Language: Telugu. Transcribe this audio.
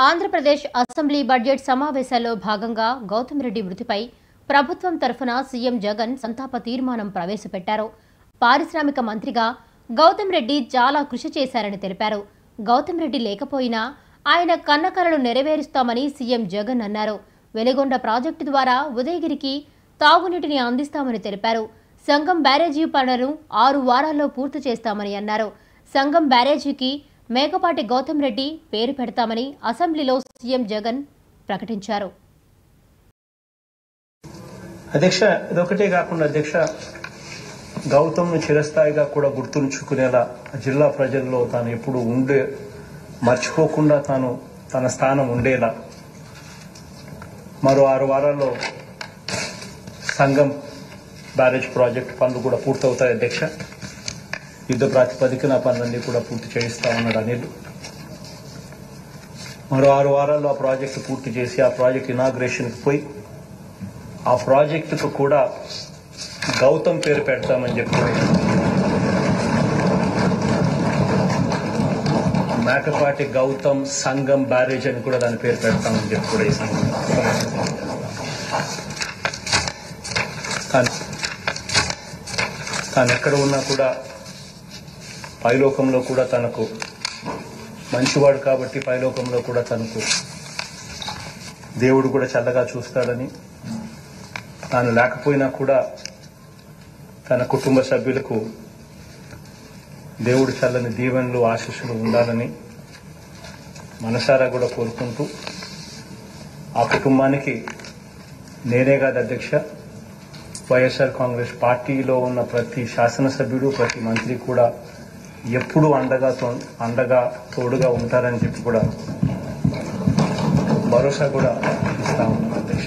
ఆంధ్రప్రదేశ్ అసెంబ్లీ బడ్జెట్ సమావేశాల్లో భాగంగా గౌతమ్ రెడ్డి మృతిపై ప్రభుత్వం తరఫున సీఎం జగన్ సంతాప తీర్మానం ప్రవేశపెట్టారు పారిశ్రామిక మంత్రిగా గౌతమ్ రెడ్డి చాలా కృషి చేశారని తెలిపారు గౌతమ్ రెడ్డి లేకపోయినా ఆయన కన్నకలలు నెరవేరుస్తామని సీఎం జగన్ అన్నారు వెలిగొండ ప్రాజెక్టు ద్వారా ఉదయగిరికి తాగునీటిని అందిస్తామని తెలిపారు సంగం బ్యారేజీ పనులను ఆరు వారాల్లో పూర్తి చేస్తామని అన్నారు సంగం బ్యారేజీకి మేకపాటి గౌతమ్ రెడ్డి పేరు పెడతామని అసెంబ్లీలో సీఎం జగన్ ప్రకటించారు అధ్యక్ష ఇదొకటే కాకుండా అధ్యక్ష గౌతమ్ను చిరస్థాయిగా కూడా గుర్తుంచుకునేలా జిల్లా ప్రజల్లో తాను ఎప్పుడు ఉండే మర్చిపోకుండా తాను తన స్థానం ఉండేలా మరో ఆరు వారాల్లో సంఘం బ్యారేజ్ ప్రాజెక్ట్ పనులు కూడా పూర్తవుతాయి అధ్యక్ష యుద్ధ ప్రాతిపదికన పనులన్నీ కూడా పూర్తి చేయిస్తా ఉన్నాడు అనిల్ మరో ఆరు వారాల్లో ఆ ప్రాజెక్టు పూర్తి చేసి ఆ ప్రాజెక్ట్ ఇనాగ్రేషన్కి పోయి ఆ ప్రాజెక్టుకు కూడా గౌతమ్ పేరు పెడతామని చెప్పి మేకపాటి గౌతమ్ సంగం బ్యారేజ్ అని కూడా దాని పేరు పెడతామని చెప్పి కూడా ఈ సందర్భంగా కానీ తాను ఎక్కడ ఉన్నా కూడా పైలోకంలో కూడా తనకు మంచివాడు కాబట్టి పైలోకంలో కూడా తనకు దేవుడు కూడా చల్లగా చూస్తాడని తాను లేకపోయినా కూడా తన కుటుంబ సభ్యులకు దేవుడు చల్లని దీవెనలు ఆశీస్సులు ఉండాలని మనసారా కూడా కోరుకుంటూ ఆ కుటుంబానికి నేనే కాదు అధ్యక్ష వైఎస్ఆర్ కాంగ్రెస్ పార్టీలో ఉన్న ప్రతి శాసనసభ్యుడు ప్రతి మంత్రి కూడా ఎప్పుడూ అండగా తో- అండగా తోడుగా ఉంటారని చెప్పి కూడా భరోసా కూడా ఇస్తా ఉన్నాను అధ్యక్ష